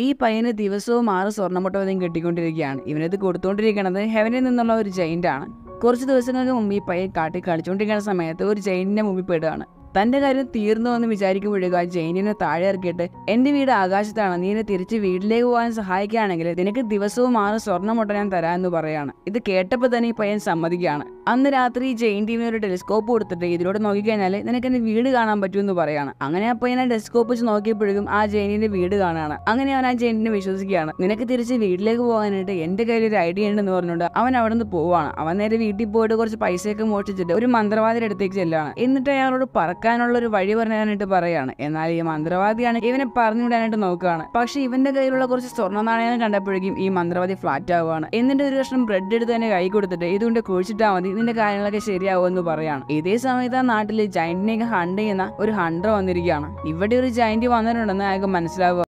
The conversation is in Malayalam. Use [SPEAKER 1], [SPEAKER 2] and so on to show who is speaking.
[SPEAKER 1] ഈ പയ്യന് ദിവസവും ആറ് സ്വർണ്ണമുട്ടവധം കിട്ടിക്കൊണ്ടിരിക്കുകയാണ് ഇവനത് കൊടുത്തുകൊണ്ടിരിക്കുന്നത് ഹെവനിൽ നിന്നുള്ള ഒരു ജയിന്റ് ആണ് കുറച്ച് ദിവസങ്ങൾക്ക് മുമ്പ് ഈ പയ്യൻ കാട്ടിൽ കളിച്ചുകൊണ്ടിരിക്കുന്ന സമയത്ത് ഒരു ജയിന്റിന്റെ മുമ്പിൽ പെടുകയാണ് തന്റെ കാര്യം തീർന്നു എന്ന് വിചാരിക്കുമ്പോഴേക്കും ആ ജയിനിനെ താഴെ ഇറക്കിയിട്ട് എന്റെ വീട് ആകാശത്താണ് നീ എന്നെ തിരിച്ച് വീട്ടിലേക്ക് പോകാൻ സഹായിക്കുകയാണെങ്കിൽ നിനക്ക് ദിവസവും ആറ് സ്വർണ്ണമുട്ട ഞാൻ തരാമെന്ന് പറയാണ് ഇത് കേട്ടപ്പോൾ തന്നെ ഈ പയ്യൻ സമ്മതിക്കുകയാണ് അന്ന് രാത്രി ഈ ജെയിൻ ടീമിന് ഒരു ടെലിസ്കോപ്പ് കൊടുത്തിട്ട് ഇതിലൂടെ നോക്കിക്കഴിഞ്ഞാൽ നിനക്ക് എന്റെ വീട് കാണാൻ പറ്റുമെന്ന് പറയാണ് അങ്ങനെ ആ പയ്യനെ ടെലിസ്കോപ്പ് വെച്ച് നോക്കിയപ്പോഴേക്കും ആ ജെയിനിന്റെ വീട് കാണുകയാണ് അങ്ങനെ അവൻ ആ ജെയിനിനെ വിശ്വസിക്കുകയാണ് നിനക്ക് തിരിച്ച് വീട്ടിലേക്ക് പോകാനായിട്ട് എന്റെ കയ്യിൽ ഒരു ഐഡിയ ഉണ്ടെന്ന് പറഞ്ഞുകൊണ്ട് അവൻ അവിടെ നിന്ന് പോവാണ് അവൻ നേരെ വീട്ടിൽ പോയിട്ട് കുറച്ച് പൈസയൊക്കെ മോഷിച്ചിട്ട് ഒരു മന്ത്രവാദിയുടെ അടുത്തേക്ക് ചെല്ലുകയാണ് എന്നിട്ട് അയാളോട് പറക്കാനുള്ള ഒരു വഴി പറയാനായിട്ട് പറയാണ് എന്നാൽ ഈ മന്ത്രവാദിയാണ് ഇവനെ പറഞ്ഞു വിടാനായിട്ട് നോക്കുകയാണ് പക്ഷെ ഇവന്റെ കയ്യിലുള്ള കുറച്ച് സ്വർണ്ണ നാണയം കണ്ടപ്പോഴേക്കും ഈ മന്ത്രവാദി ഫ്ലാറ്റ് ആവുകയാണ് എന്നിട്ട് ഒരു കഷ്ണം ബ്രെഡ് എടുത്ത് തന്നെ കൈ കൊടുത്തിട്ട് ഇതുകൊണ്ട് കുഴിച്ചിട്ടാൽ മതി നിന്റെ കാര്യങ്ങളൊക്കെ ശരിയാവുമെന്ന് പറയാണ് ഇതേ സമയത്ത് ആ നാട്ടിൽ ജൈന്റിനെയൊക്കെ ഹണ്ട് ചെയ്യുന്ന ഒരു ഹണ്ടർ വന്നിരിക്കുകയാണ് ഇവിടെ ഒരു ജൈന്റ് വന്നിട്ടുണ്ടെന്ന് അയാൾക്ക് മനസ്സിലാവുക